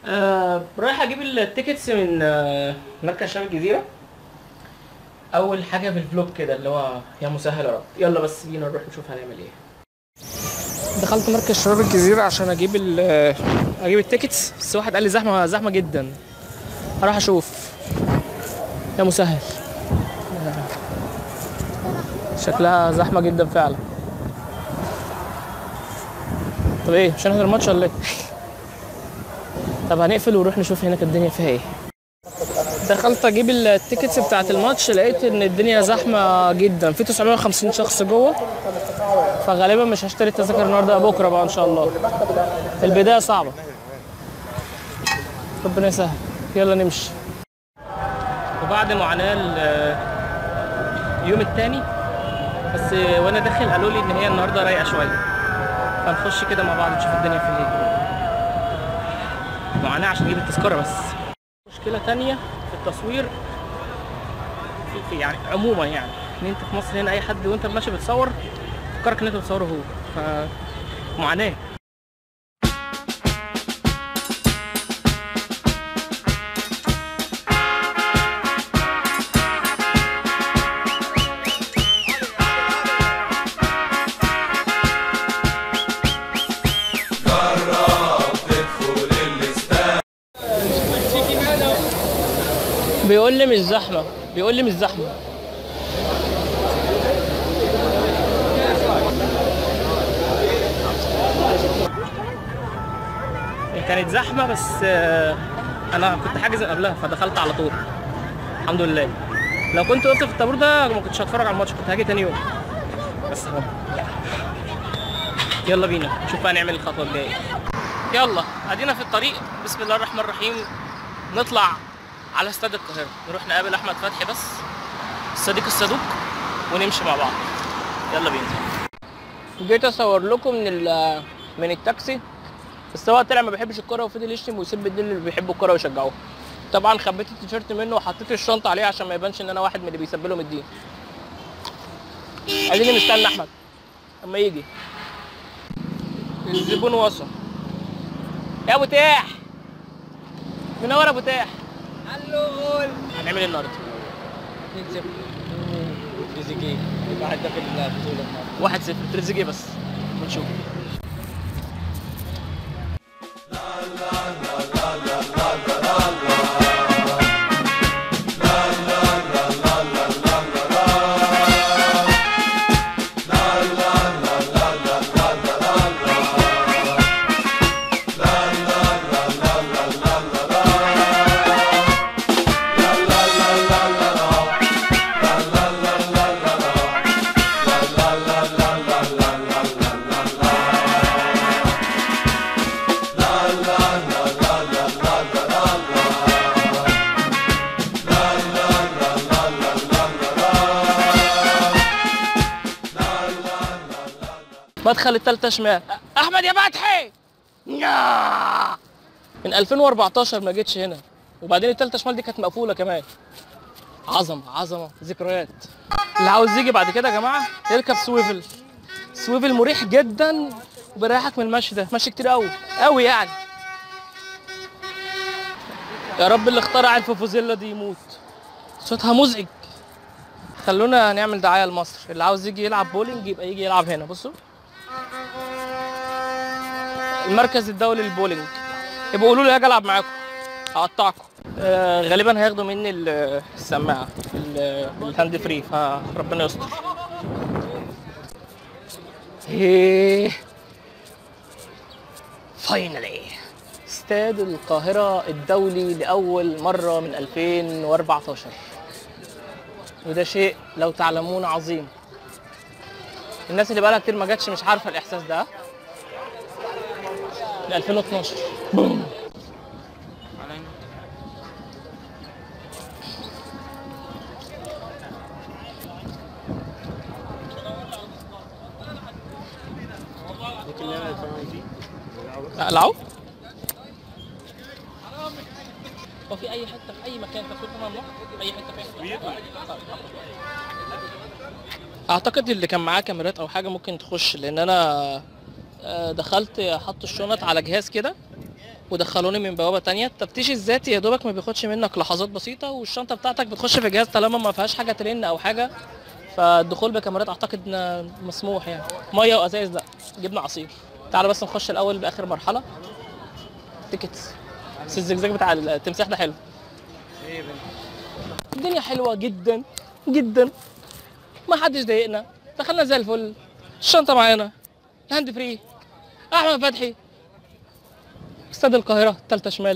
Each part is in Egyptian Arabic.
آه رايح اجيب التيكتس من آه مركز شباب الجزيره اول حاجه في الفلوج كده اللي هو يا مسهل يا رب يلا بس بينا نروح نشوف هنعمل ايه دخلت مركز شباب الجزيره عشان اجيب ال اجيب التيكتس بس واحد قال لي زحمه زحمه جدا هروح اشوف يا مسهل شكلها زحمه جدا فعلا طب ايه مش هنحضر الماتش ولا ايه طب هنقفل ونروح نشوف هناك الدنيا فيها ايه دخلت اجيب التيكتس بتاعت الماتش لقيت ان الدنيا زحمه جدا في 950 شخص جوه فغالبا مش هشتري التذاكر النهارده بكره بقى ان شاء الله البدايه صعبه ربنا يسهل يلا نمشي وبعد معاناه ال- اليوم التاني بس وانا داخل قالوا لي ان هي النهارده رايقه شويه فنخش كده مع بعض نشوف الدنيا في ايه معاناه عشان اجيب التذكره بس مشكله تانية في التصوير في, في يعني عموما يعني ان انت في مصر هنا اي حد وانت ماشي بتصور فكرك ان انت بتصوره هو فمعاناه بيقول لي مش زحمه بيقول لي مش زحمه هي كانت زحمه بس آه، انا كنت حاجز قبلها فدخلت على طول الحمد لله لو كنت وقفت في الطابور ده ما كنتش هتفرج على الماتش كنت هاجي تاني يوم بس اهو يلا بينا نشوف بقى نعمل الخطوه الجايه يلا ادينا في الطريق بسم الله الرحمن الرحيم نطلع على استاد القاهره نروح نقابل احمد فتحي بس الصديق الصدوق ونمشي مع بعض يلا بينا جيت اصور لكم من ال- من التاكسي بس هو طلع ما بيحبش الكوره وفضل يشتم ويسب الدين اللي بيحبوا الكوره ويشجعوها طبعا خبيت التيشيرت منه وحطيت الشنطه عليه عشان ما يبانش ان انا واحد من اللي بيسب لهم الدين اديني مستني احمد اما يجي الزبون وصل يا ابو تاح منور يا ابو تاح هلول هنعمل ايه النهارده 2 0 تريزيجيه يبقى هداف البطوله النهارده واحد صفر تريزيجيه بس ونشوف مدخل التالتة شمال احمد يا فتحي يا من 2014 ما جيتش هنا وبعدين التالتة شمال دي كانت مقفولة كمان عظمة عظمة ذكريات اللي عاوز يجي بعد كده يا جماعة يركب سويفل سويفل مريح جدا وبيريحك من المشي ده مشي كتير قوي قوي يعني يا رب اللي اخترع الفوفوزيلا دي يموت صوتها مزعج خلونا نعمل دعايه لمصر اللي عاوز يجي يلعب بولينج يبقى يجي يلعب هنا بصوا المركز الدولي للبولينج يبقوا قولوا لي هاجي العب معاكم هقطعكم آه غالبا هياخدوا مني ال- السماعه ال- الهاند فري فربنا يستر ايه فاينلي استاد القاهرة الدولي لأول مرة من 2014 وده شيء لو تعلمون عظيم الناس اللي بقالها كتير ما جاتش مش عارفة الإحساس ده من 2012 بوم العب هو في اي حته في اي مكان تصوير فيها ممنوع اي حته فيها اعتقد اللي كان معاه كاميرات او حاجه ممكن تخش لان انا آه، دخلت حط الشنط على جهاز كده ودخلوني من بوابه تانية التفتيش الذاتي يا دوبك ما بياخدش منك لحظات بسيطه والشنطه بتاعتك بتخش في الجهاز طالما ما فيهاش حاجه ترن او حاجه فالدخول بكاميرات اعتقد إن مسموح يعني ميه وازايز لا جبنا عصير تعالوا بس نخش الاول باخر مرحله تيكتس بس الزجزاج بتاع التمساح ده حلو الدنيا حلوه جدا جدا ما حدش ضايقنا دخلنا زي الفل الشنطه معانا الهاند فري احمد فتحي استاد القاهره تالتة شمال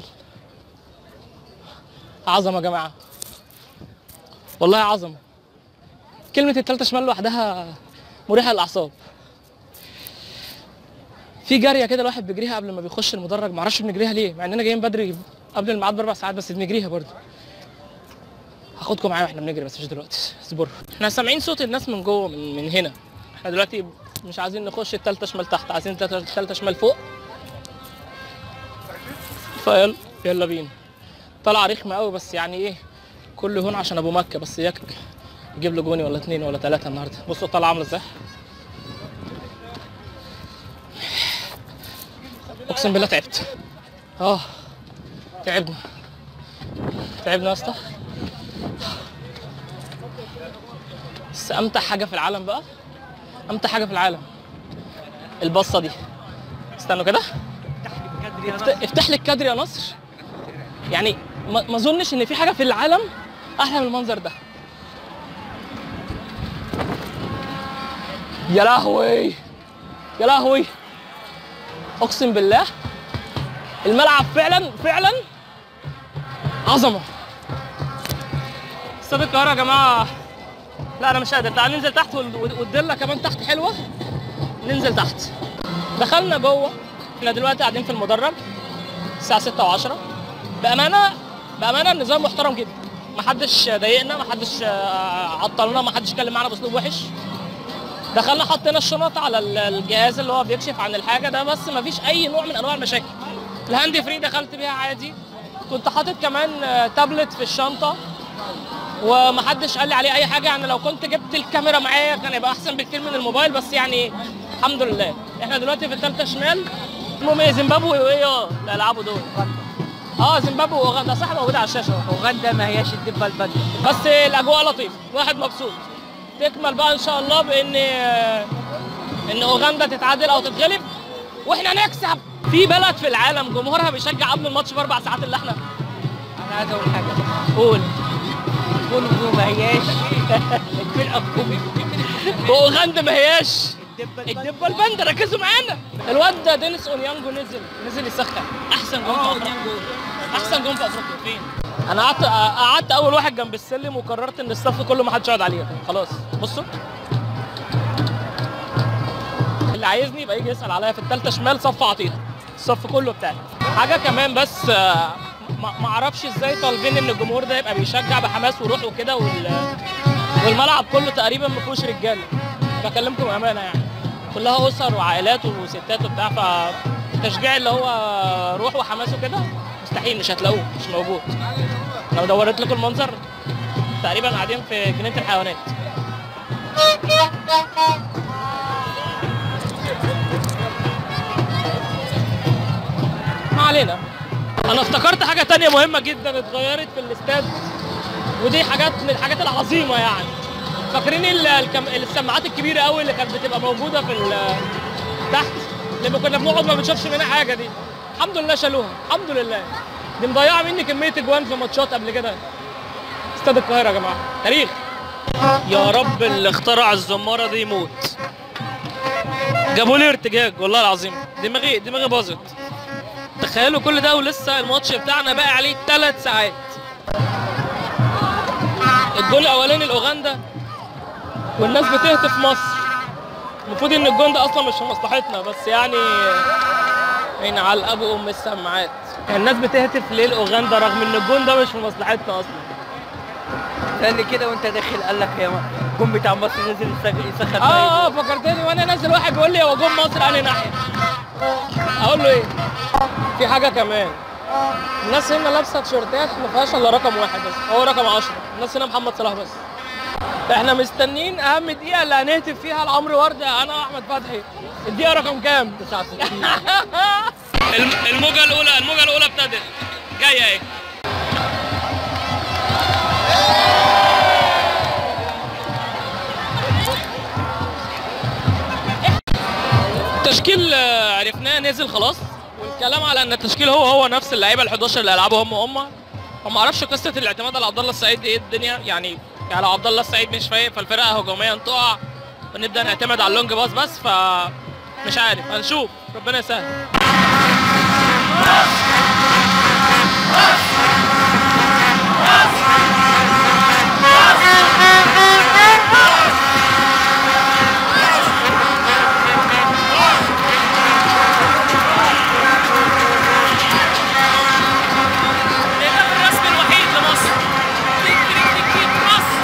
عظمه يا جماعه والله عظمه كلمه التالتة شمال لوحدها مريحه للاعصاب في جاريه كده الواحد بيجريها قبل ما بيخش المدرج معرفش بنجريها ليه مع اننا جايين بدري قبل الميعاد باربع ساعات بس بنجريها برضه هاخدكم معايا واحنا بنجري بس مش دلوقتي اصبروا احنا سامعين صوت الناس من جوه من, من هنا احنا دلوقتي مش عايزين نخش التالتة شمال تحت عايزين التالتة التالتة شمال فوق فيلا يلا بينا طلع رخمة قوي بس يعني ايه كل هون عشان ابو مكة بس ياك يجيب له جوني ولا اتنين ولا تلاتة النهارده بصوا طالعة عاملة ازاي اقسم بالله تعبت اه تعبنا تعبنا يا اسطى بس امتع حاجه في العالم بقى امتع حاجه في العالم البصه دي استنوا كده افت- افتح لي الكادر يا نصر يعني ما ما اظنش ان في حاجه في العالم احلى من المنظر ده يا لهوي يا لهوي اقسم بالله الملعب فعلا فعلا عظمه استاد القاهره يا جماعه لا انا مش قادر تعال ننزل تحت وال- وال- والدله كمان تحت حلوه ننزل تحت دخلنا جوه احنا دلوقتي قاعدين في المدرج الساعه 6 و10 بامانه بامانه النظام محترم جدا محدش ضايقنا محدش آه، عطلنا محدش اتكلم معانا باسلوب وحش دخلنا حطينا الشنط على ال- الجهاز اللي هو بيكشف عن الحاجه ده بس مفيش اي نوع من انواع المشاكل الهاند فري دخلت بيها عادي كنت حاطط كمان آه، تابلت في الشنطه ومحدش قال لي عليه اي حاجه يعني لو كنت جبت الكاميرا معايا كان يبقى احسن بكتير من الموبايل بس يعني الحمد لله احنا دلوقتي في الثالثه شمال المهم ايه زيمبابوي وايه اه اللي هيلعبوا دول اه زيمبابوي واوغندا صح موجود على الشاشه أهو. اوغندا ما هياش الدبه البدله بس الاجواء لطيفه الواحد مبسوط تكمل بقى ان شاء الله بان ان اوغندا تتعادل او تتغلب واحنا نكسب في بلد في العالم جمهورها بيشجع قبل الماتش باربع ساعات اللي احنا انا عايز اقول حاجه قول كونغو ما هياش الفرقه الكومي واوغندا ما هياش الدبه الدبه الباندا ركزوا معانا الواد ده دينيس اونيانجو نزل نزل يسخن احسن جون في افريقيا احسن جون في افريقيا فين انا قعدت قعدت اول واحد جنب السلم وقررت ان الصف كله ما حدش يقعد عليه خلاص بصوا اللي عايزني يبقى يجي يسال عليا في الثالثه شمال صف عطيته الصف كله بتاعي حاجه كمان بس آه، ما ما اعرفش ازاي طالبين ان الجمهور ده يبقى بيشجع بحماس وروح وكده وال والملعب كله تقريبا ما فيهوش رجاله بكلمكم امانه يعني كلها اسر وعائلات وستات وبتاع فالتشجيع اللي هو روح وحماس وكده مستحيل مش هتلاقوه مش موجود لو دورت لكم المنظر تقريبا قاعدين في جنينه الحيوانات ما علينا انا افتكرت حاجه تانية مهمه جدا اتغيرت في الاستاد ودي حاجات من الحاجات العظيمه يعني فاكرين ال- الكم... السماعات الكبيره قوي اللي كانت بتبقى موجوده في ال- تحت لما كنا بنقعد ما بنشوفش منها حاجه دي الحمد لله شالوها الحمد لله دي مضيعه مني كميه اجوان في ماتشات قبل كده استاد القاهره يا جماعه تاريخ يا رب اللي اخترع الزماره دي يموت جابوا لي ارتجاج والله العظيم دماغي دماغي باظت تخيلوا كل ده ولسه الماتش بتاعنا باقي عليه ثلاث ساعات الجول الاولاني لاوغندا والناس بتهتف مصر المفروض ان الجون ده اصلا مش في مصلحتنا بس يعني عين على ابو ام السماعات الناس بتهتف ليه لاوغندا رغم ان الجون ده مش في مصلحتنا اصلا قال لي كده وانت داخل قال لك يا الجون بتاع مصر نزل يسخ- يسخن اه اه فكرتني وانا نازل واحد بيقول لي هو جون مصر انهي ناحيه اقول له ايه في حاجه كمان الناس هنا لابسه تيشيرتات ما فيهاش الا رقم واحد بس هو رقم 10 الناس هنا محمد صلاح بس احنا مستنيين اهم دقيقه اللي هنهتف فيها لعمرو ورده انا واحمد فتحي الدقيقه رقم كام 69 الم- الموجة الأولى الموجة الأولى ابتدت جاية اهي التشكيل آه، عرفناه نزل خلاص والكلام على ان التشكيل هو هو نفس اللعيبه ال 11 اللي هيلعبوا هم هم وما اعرفش قصه الاعتماد على عبد الله السعيد ايه الدنيا يعني يعني لو عبد الله السعيد مش فايق فالفرقه هجوميا تقع ونبدا نعتمد على اللونج باص بس ف مش عارف هنشوف ربنا يسهل الهدف الرسمي الوحيد لمصر تيك تيك تيك تيك مصر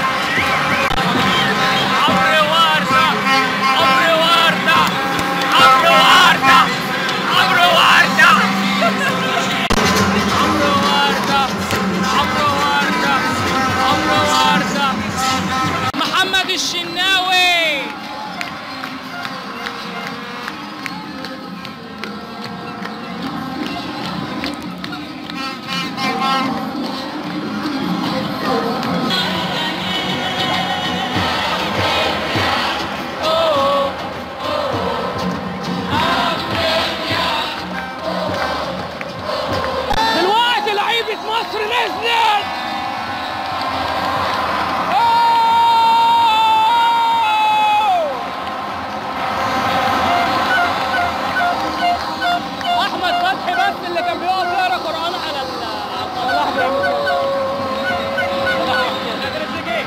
عمرو وردة عمرو وردة عمرو وردة عمرو وردة عمرو وردة عمرو وردة عمرو وردة محمد الشناوي دلوقتي لعيبة مصر نزلت احمد فتحي بس اللي كان بيقف يقرا قران على ال- على الواحد يعمل كده.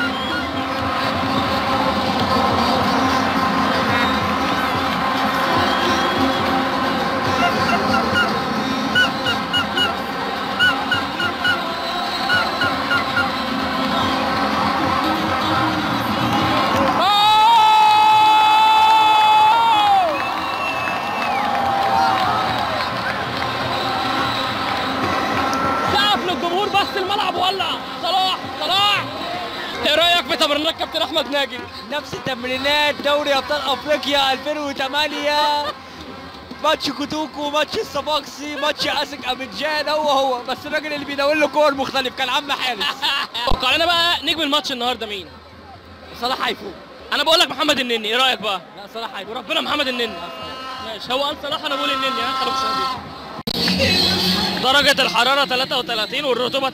سقف للجمهور بس الملعب ولع صلاح صلاح ايه رايك في تمرينات كابتن احمد ناجي نفس تمرينات دوري ابطال افريقيا 2008 ماتش كوتوكو ماتش الصفاقسي ماتش اسك ابيجان هو هو بس الراجل اللي بيدور له كور مختلف كان عم حارس توقع لنا بقى نجم الماتش النهارده مين صلاح هيفوق انا بقول لك محمد النني ايه رايك بقى لا صلاح هيفوق وربنا محمد النني ماشي هو قال صلاح انا بقول النني ها خلاص شاهدين درجة الحرارة 33 والرطوبة 58%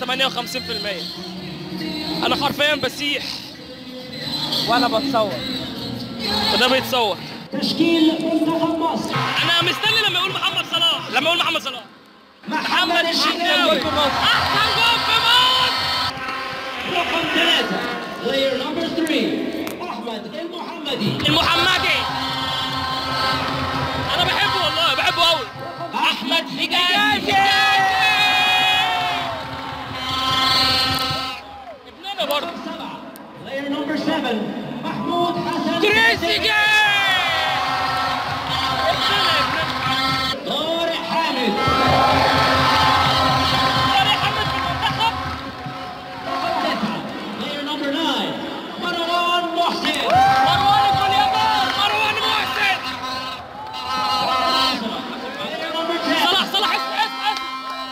أنا حرفيا بسيح وانا بتصور وده بيتصور تشكيل منتخب مصر أنا مستني لما يقول محمد صلاح لما يقول محمد صلاح محمد الشناوي الشناوي أحسن جول في مصر رقم ثلاثة player number three أحمد المحمدي المحمدي أنا بحبه والله بحبه أوي أحمد حجازي ابننا برضه سبعة player number seven محمود حسن تريزيجيه ابننا ابننا طارق حامد طارق حامد في المنتخب رقم تسعة player number nine مروان محسن مروان الجوليادور مروان محسن player number ten صلاح صلاح اسم اسم اسم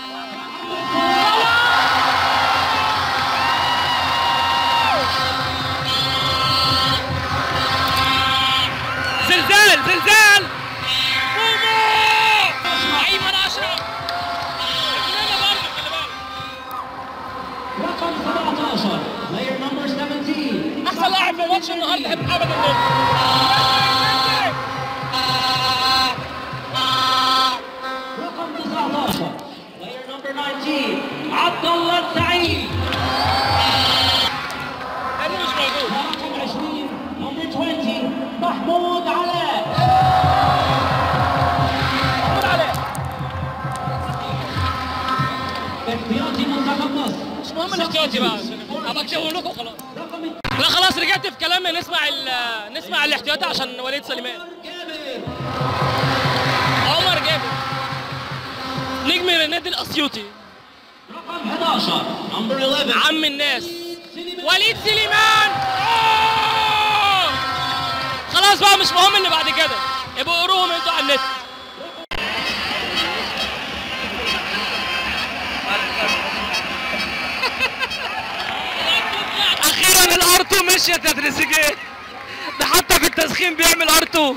زلزال زلزال بومو ايمن اشرف ابننا برضه خلي بالك رقم 17 player number 17 احسن لاعب في ماتش النهارده هيبقى محمد النني رقم 19 player number 19 عبد الله السعيد انا مش موجود رقم 20 number 20 محمود علاء محمود علاء احتياطي منتخب مصر مش مهم الاحتياطي بقى ابقى اكتبه لكم خلاص رقم لا خلاص رجعت في كلامي نسمع ال- نسمع الاحتياطي عشان وليد سليمان جابر عمر جابر نجم النادي الاسيوطي رقم 11 number 11 عم الناس وليد سليمان أوه! خلاص بقى مش مهم اللي بعد كده يبقوا قروهم انتوا على النت مشيت يا تريزيجيه ده حتى في التسخين بيعمل ار2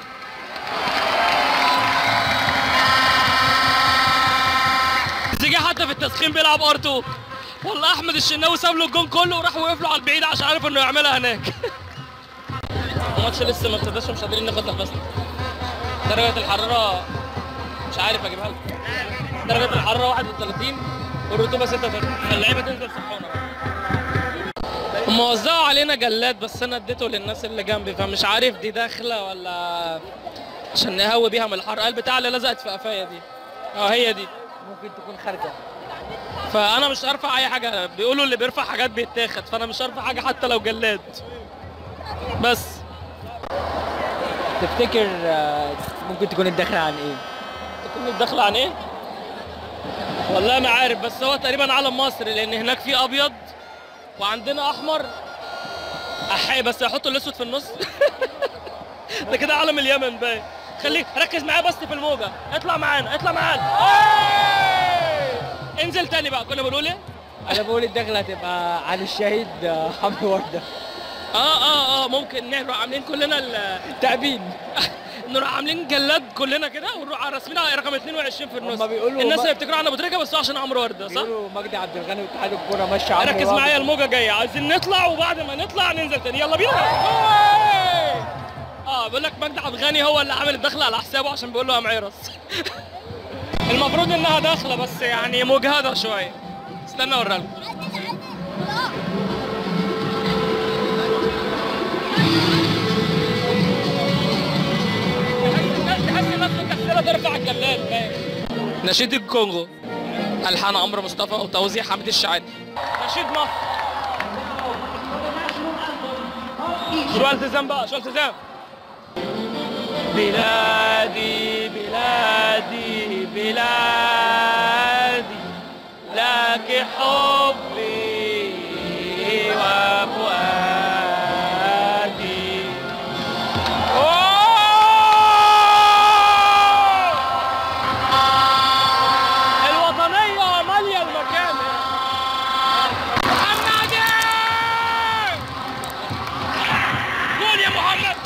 تريزيجيه حتى في التسخين بيلعب ار2 والله احمد الشناوي ساب له الجون كله وراح وقف له على البعيد عشان عارف انه يعملها هناك الماتش لسه ما ابتداش مش قادرين ناخد نفسنا درجة الحرارة مش عارف اجيبها لكم درجة الحرارة 31 والرطوبة 36 اللعيبة تنزل سخونة هم وزعوا علينا جلاد بس انا اديته للناس اللي جنبي فمش عارف دي داخلة ولا عشان نهوي بيها من الحر قال بتاع اللي لزقت في قفايا دي اه هي دي ممكن تكون خارجه فانا مش هرفع اي حاجه بيقولوا اللي بيرفع حاجات بيتاخد فانا مش هرفع حاجه حتى لو جلاد بس تفتكر آه، ممكن تكون الداخله عن ايه؟ تكون الدخل عن ايه والله ما عارف بس هو تقريبا علم مصر لان هناك في ابيض وعندنا احمر أحي بس يحطوا الاسود في النص ده كده علم اليمن باين خليك ركز معايا بس في الموجه اطلع معانا اطلع معانا أوي! انزل تاني بقى كنا بنقول ايه انا بقول الداخله هتبقى عن الشهيد آه، حمدي ورده اه اه اه ممكن نروح عاملين كلنا ال تأبين نروح عاملين جلاد كلنا كده ونروح راسمين على رقم 22 في النص هما بيقولوا الناس ما- اللي بتكره عن ابو تريكه بس هو عشان عمرو ورده صح؟ بيقولوا مجدي عبد الغني واتحاد الكوره ماشي عمرو ركز ورده. معايا الموجه جايه عايزين نطلع وبعد ما نطلع ننزل تاني يلا بينا اه بيقول لك مجدي عبد الغني هو اللي عامل الدخله على حسابه عشان بيقول له يا معيرس المفروض انها داخله بس يعني مجهده شويه استنى اوريها لكم تحس الناس مكسله ترفع الجلاد باين نشيد الكونغو الحان عمرو مصطفى وتوزيع حمدي الشعاني نشيد مصر شو التزام بقى شو التزام بلادي بلادي بلادي لك حبي وفؤادي أوه! الوطنية مالية المكان محمد قول يا محمد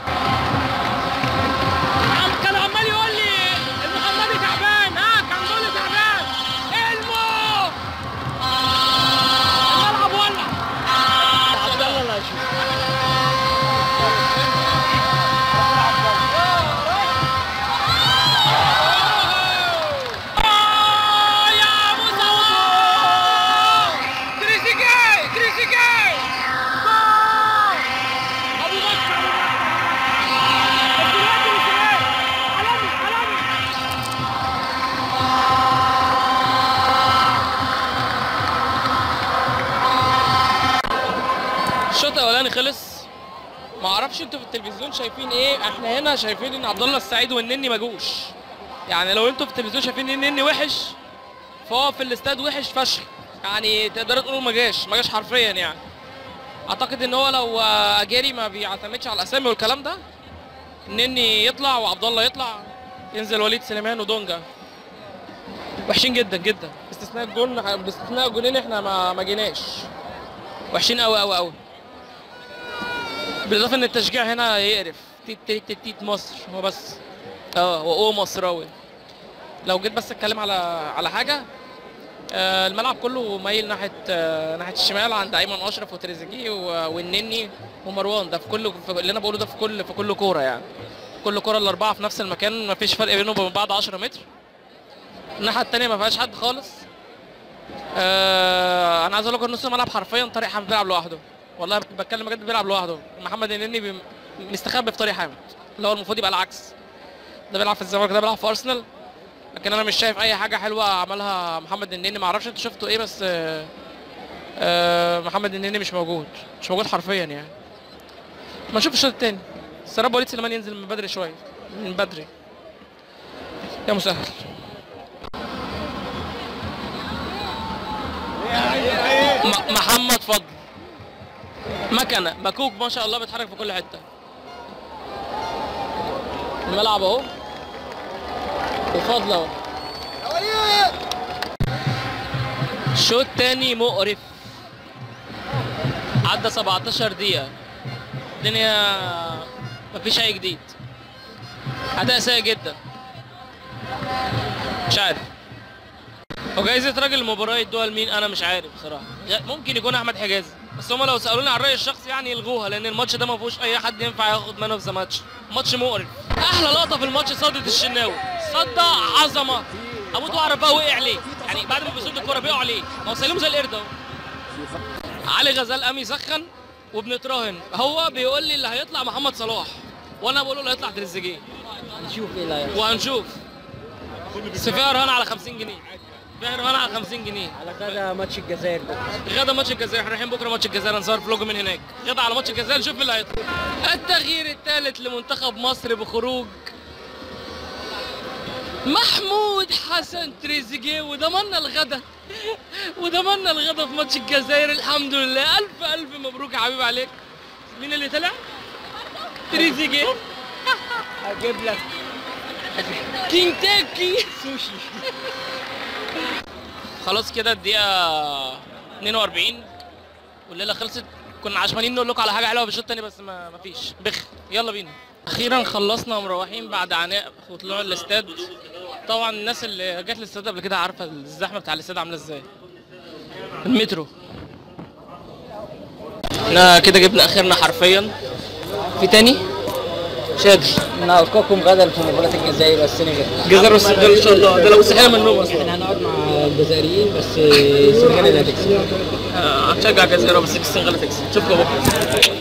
عم كان عمال يقول لي المحمدي تعبان ها كان بيقول لي تعبان المو الملعب ولع عبد الله اللي هيشوف آه يا ابو صلاح تريزيجيه تريزيجيه جول! ابو بكر ابو بكر بس دلوقتي تريزيجيه عالمي عالمي الشوط الاولاني خلص ما اعرفش انتوا في التلفزيون شايفين ايه احنا هنا شايفين ان عبد الله السعيد والنني ما جوش يعني لو انتوا في التلفزيون شايفين ان النني وحش فهو في الاستاد وحش فشخ يعني تقدروا تقولوا ما جاش ما جاش حرفيا يعني اعتقد ان هو لو آه، اجاري ما بيعتمدش على الاسامي والكلام ده النني يطلع وعبد الله يطلع ينزل وليد سليمان ودونجا وحشين جدا جدا باستثناء الجون باستثناء الجونين احنا ما ما جيناش وحشين قوي قوي قوي بالاضافه ان التشجيع هنا يقرف تيت تيت تيت, تيت مصر هو بس اه واو مصراوي لو جيت بس اتكلم على على حاجه آه الملعب كله مايل ناحيه آه ناحيه الشمال عند ايمن اشرف وتريزيجيه و- والنني ومروان ده في كل في اللي انا بقوله ده في كل في كل كوره يعني كل كوره الاربعه في نفس المكان ما فيش فرق بينهم وبين بعض 10 متر الناحيه الثانيه ما فيهاش حد خالص آه انا عايز اقول لكم نص الملعب حرفيا طارق حامد بيلعب لوحده والله بتكلم بجد بيلعب لوحده محمد النني بي- مستخبي في طارق حامد اللي هو المفروض يبقى العكس ده بيلعب في الزمالك ده بيلعب في ارسنال لكن انا مش شايف اي حاجه حلوه عملها محمد النني ما اعرفش انتوا شفتوا ايه بس آه آه محمد النني مش موجود مش موجود حرفيا يعني ما نشوف الشوط الثاني سراب وليد سليمان ينزل من بدري شويه من بدري يا مسهل م- محمد فضل مكنه مكوك ما شاء الله بيتحرك في كل حته الملعب اهو وفضل اهو الشوط التاني مقرف عدى 17 دقيقة الدنيا مفيش أي جديد أداء سيء جدا مش عارف وجايزة راجل المباراة يدوها لمين أنا مش عارف بصراحة غ- ممكن يكون أحمد حجازي بس هما لو سألوني عن رأيي الشخصي يعني يلغوها لأن الماتش ده ما فيهوش أي حد ينفع ياخد مان اوف ذا ماتش ماتش مقرف أحلى لقطة في الماتش صدة الشناوي صدة عظمة أموت وأعرف بقى وقع عليه يعني بعد ما بيصد الكورة بيقعوا عليه ما هو سليم زي القرد أهو علي غزال قام يسخن وبنتراهن هو بيقول لي اللي هيطلع محمد صلاح وانا بقول له اللي هيطلع تريزيجيه نشوف ايه اللي هيحصل وهنشوف بس فيها رهان على 50 جنيه فيها رهان على 50 جنيه على غدا ماتش الجزائر بكره غدا ماتش الجزائر احنا رايحين بكره ماتش الجزائر نصور فلوج من هناك غدا على ماتش الجزائر نشوف اللي هيطلع التغيير الثالث لمنتخب مصر بخروج محمود حسن تريزيجيه وضمنا الغدا وضمنا الغدا في ماتش الجزائر الحمد لله الف الف مبروك يا حبيب عليك مين اللي طلع تريزيجيه هجيب لك كينتاكي سوشي خلاص كده الدقيقة 42 والليلة خلصت كنا عشمانين نقول لكم على حاجة حلوة في الشوط التاني بس ما مفيش بخ يلا بينا أخيرا خلصنا ومروحين بعد عناء وطلوع الاستاد طبعا الناس اللي جت الاستاد قبل كده عارفة الزحمة بتاع الاستاد عاملة ازاي المترو احنا كده جبنا اخرنا حرفيا في تاني شادي نلقاكم غدا في مباراة الجزائر والسنغال جزر والسنغال ان شاء الله ده لو صحينا من النوم اصلا احنا هنقعد مع الجزائريين بس السنغال اللي هتكسب آه، هنشجع الجزائر بس السنغال تكسب نشوفكم بكره